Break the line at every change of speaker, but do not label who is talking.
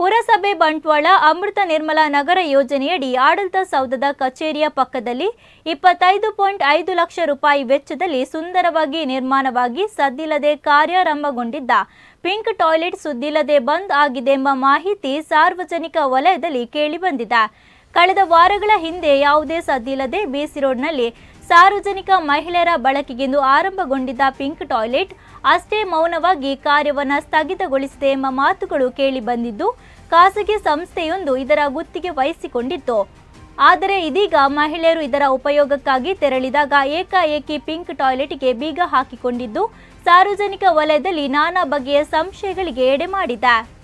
ಪುರಸಭೆ ಬಂಟ್ವಾಳ ಅಮೃತ ನಿರ್ಮಲ ನಗರ ಯೋಜನೆಯಡಿ ಆಡಳಿತ ಸೌಧದ ಕಚೇರಿಯ ಪಕ್ಕದಲ್ಲಿ ಇಪ್ಪತ್ತೈದು ಪಾಯಿಂಟ್ ಐದು ಲಕ್ಷ ರೂಪಾಯಿ ವೆಚ್ಚದಲ್ಲಿ ಸುಂದರವಾಗಿ ನಿರ್ಮಾಣವಾಗಿ ಸದ್ದಿಲ್ಲದೆ ಕಾರ್ಯಾರಂಭಗೊಂಡಿದ್ದ ಪಿಂಕ್ ಟಾಯ್ಲೆಟ್ ಸುದ್ದಿಲ್ಲದೆ ಬಂದ್ ಆಗಿದೆ ಎಂಬ ಮಾಹಿತಿ ಸಾರ್ವಜನಿಕ ವಲಯದಲ್ಲಿ ಕೇಳಿಬಂದಿದೆ ಕಳೆದ ವಾರಗಳ ಹಿಂದೆ ಯಾವುದೇ ಸದ್ದಿಲ್ಲದೆ ಬಿಸಿ ರೋಡ್ನಲ್ಲಿ ಸಾರ್ವಜನಿಕ ಮಹಿಳೆಯರ ಬಳಕೆಗೆಂದು ಆರಂಭಗೊಂಡಿದ್ದ ಪಿಂಕ್ ಟಾಯ್ಲೆಟ್ ಅಷ್ಟೇ ಮೌನವಾಗಿ ಕಾರ್ಯವನ್ನು ಸ್ಥಗಿತಗೊಳಿಸಿದೆ ಎಂಬ ಮಾತುಗಳು ಕೇಳಿ ಬಂದಿದ್ದು ಖಾಸಗಿ ಸಂಸ್ಥೆಯೊಂದು ಇದರ ಗುತ್ತಿಗೆ ವಹಿಸಿಕೊಂಡಿತ್ತು ಆದರೆ ಇದೀಗ ಮಹಿಳೆಯರು ಇದರ ಉಪಯೋಗಕ್ಕಾಗಿ ತೆರಳಿದಾಗ ಏಕಾಏಕಿ ಪಿಂಕ್ ಟಾಯ್ಲೆಟ್ಗೆ ಬೀಗ ಹಾಕಿಕೊಂಡಿದ್ದು ಸಾರ್ವಜನಿಕ ವಲಯದಲ್ಲಿ ನಾನಾ ಬಗೆಯ ಸಂಶಯಗಳಿಗೆ ಎಡೆ ಮಾಡಿದೆ